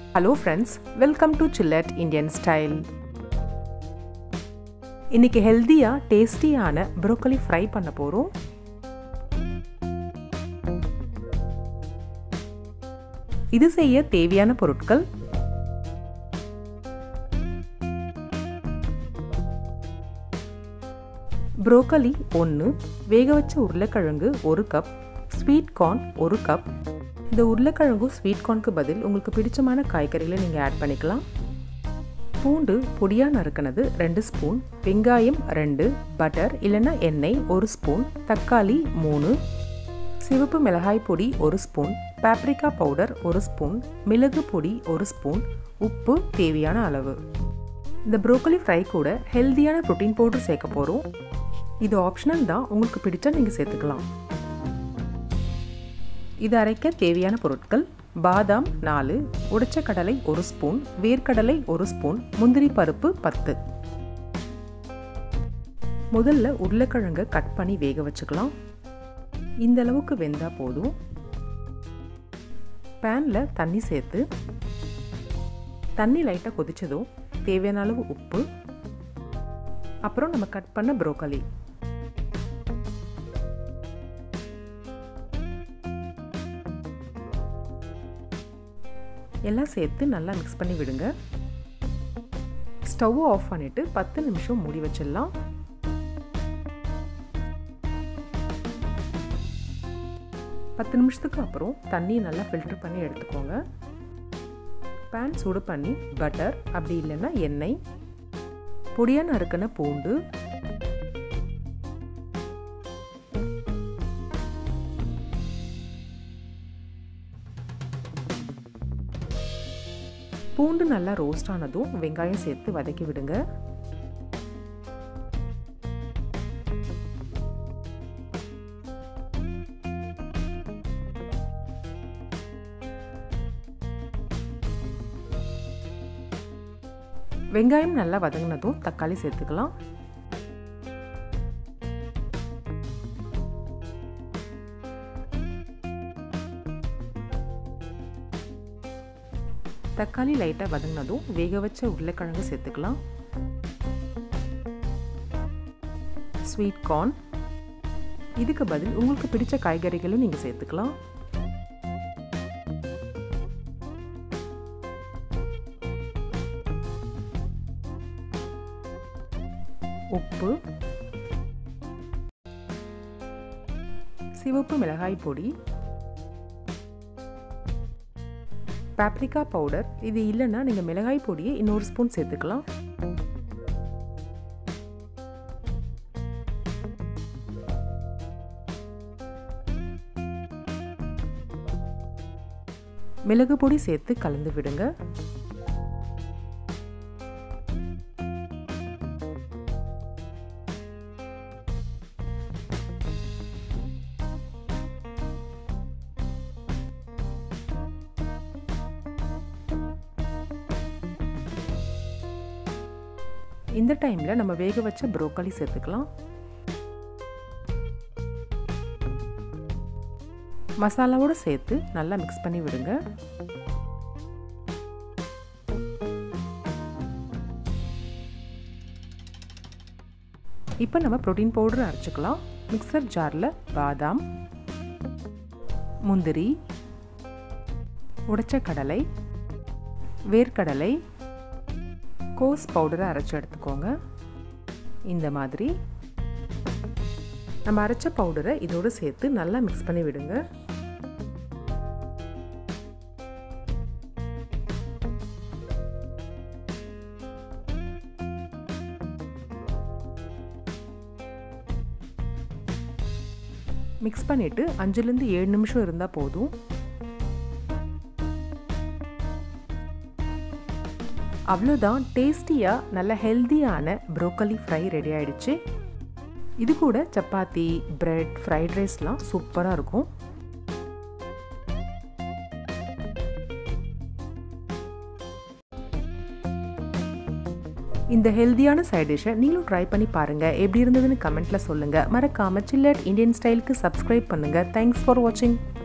hello friends welcome to chillat Indian style இன்னைக்கு ஹெல்த்தியாக டேஸ்டியான ப்ரோக்கலி ஃப்ரை பண்ண போகிறோம் இது செய்ய தேவையான பொருட்கள் ப்ரோக்கலி ஒன்று வேக வச்ச உருளைக்கிழங்கு ஒரு கப் ஸ்வீட் கார்ன் ஒரு கப் இந்த உருளைக்கிழங்கும் ஸ்வீட் கார்னுக்கு பதில் உங்களுக்கு பிடிச்சமான காய்கறிகளை நீங்கள் ஆட் பண்ணிக்கலாம் பூண்டு பொடியாக நறுக்கினது ரெண்டு ஸ்பூன் வெங்காயம் ரெண்டு பட்டர் இல்லைன்னா எண்ணெய் ஒரு ஸ்பூன் தக்காளி மூணு சிவப்பு மிளகாய் பொடி ஒரு ஸ்பூன் பேப்ரிக்கா பவுடர் ஒரு ஸ்பூன் மிளகு பொடி ஒரு ஸ்பூன் உப்பு தேவையான அளவு இந்த ப்ரோக்கலி ஃப்ரை கூட ஹெல்த்தியான ப்ரோட்டீன் பவுடர் சேர்க்க போகிறோம் இது ஆப்ஷனல் தான் உங்களுக்கு பிடிச்சா நீங்கள் சேர்த்துக்கலாம் இது அரைக்க தேவையான பொருட்கள் பாதாம் நாலு உடைச்ச கடலை ஒரு ஸ்பூன் வேர்க்கடலை ஒரு ஸ்பூன் முந்திரி பருப்பு பத்து முதல்ல உருளைக்கிழங்கை கட் பண்ணி வேக வச்சுக்கலாம் இந்த அளவுக்கு வெந்தால் போதும் பேனில் தண்ணி சேர்த்து தண்ணி லைட்டாக கொதிச்சதும் தேவையான அளவு உப்பு அப்புறம் நம்ம கட் பண்ண ப்ரோக்கலி எல்லாம் சேர்த்து நல்லா மிக்ஸ் பண்ணி விடுங்க ஸ்டவ் ஆஃப் பண்ணிவிட்டு பத்து நிமிஷம் மூடி வச்சிடலாம் பத்து நிமிஷத்துக்கு அப்புறம் தண்ணியை நல்லா ஃபில்டர் பண்ணி எடுத்துக்கோங்க பேன் சூடு பண்ணி பட்டர் அப்படி இல்லைன்னா எண்ணெய் பொடியாக நறுக்கின பூண்டு பூண்டு நல்லா ரோஸ்ட் ஆனதும் வெங்காயம் சேர்த்து வதக்கி விடுங்க வெங்காயம் நல்லா வதங்கினதும் தக்காளி சேர்த்துக்கலாம் தக்காளி லைட்டாக வதங்கினதும் வேக வச்ச உருளைக்கிழங்கு சேர்த்துக்கலாம் ஸ்வீட் கார்ன் இதுக்கு பதில் உங்களுக்கு பிடிச்ச காய்கறிகளும் நீங்கள் சேர்த்துக்கலாம் உப்பு சிவப்பு மிளகாய் பொடி பேப்ரிக்கா பவுடர் இது இல்லைன்னா நீங்கள் மிளகாய் பொடியை இன்னொரு ஸ்பூன் சேர்த்துக்கலாம் மிளகு பொடி சேர்த்து கலந்து விடுங்க இந்த டைமில் நம்ம வேக வச்ச ப்ரோக்கலி சேர்த்துக்கலாம் மசாலாவோடு சேர்த்து நல்லா மிக்ஸ் பண்ணி விடுங்க இப்போ நம்ம ப்ரோட்டீன் பவுடர் அரைச்சிக்கலாம் மிக்சர் ஜாரில் பாதாம் முந்திரி உடைச்ச கடலை வேர்க்கடலை கோஸ் பவுடரை அரைச்சி எடுத்துக்கோங்க இந்த மாதிரி நம்ம அரைச்ச பவுடரை இதோடு சேர்த்து நல்லா மிக்ஸ் பண்ணி விடுங்க மிக்ஸ் பண்ணிவிட்டு அஞ்சுலேருந்து ஏழு நிமிஷம் இருந்தால் போதும் அவ்வளோதான் டேஸ்டியாக நல்ல ஹெல்த்தியான ப்ரோக்கலி ஃப்ரை ரெடி ஆகிடுச்சு இது கூட சப்பாத்தி பிரெட் ஃப்ரைட் ரைஸ்லாம் சூப்பராக இருக்கும் இந்த ஹெல்த்தியான சைட் டிஷ்ஷை நீங்களும் ட்ரை பண்ணி பாருங்கள் எப்படி இருந்ததுன்னு கமெண்ட்டில் சொல்லுங்கள் மறக்காமல் சில்லட் இந்தியன் ஸ்டைலுக்கு சப்ஸ்கிரைப் பண்ணுங்கள் தேங்க்ஸ் ஃபார் வாட்சிங்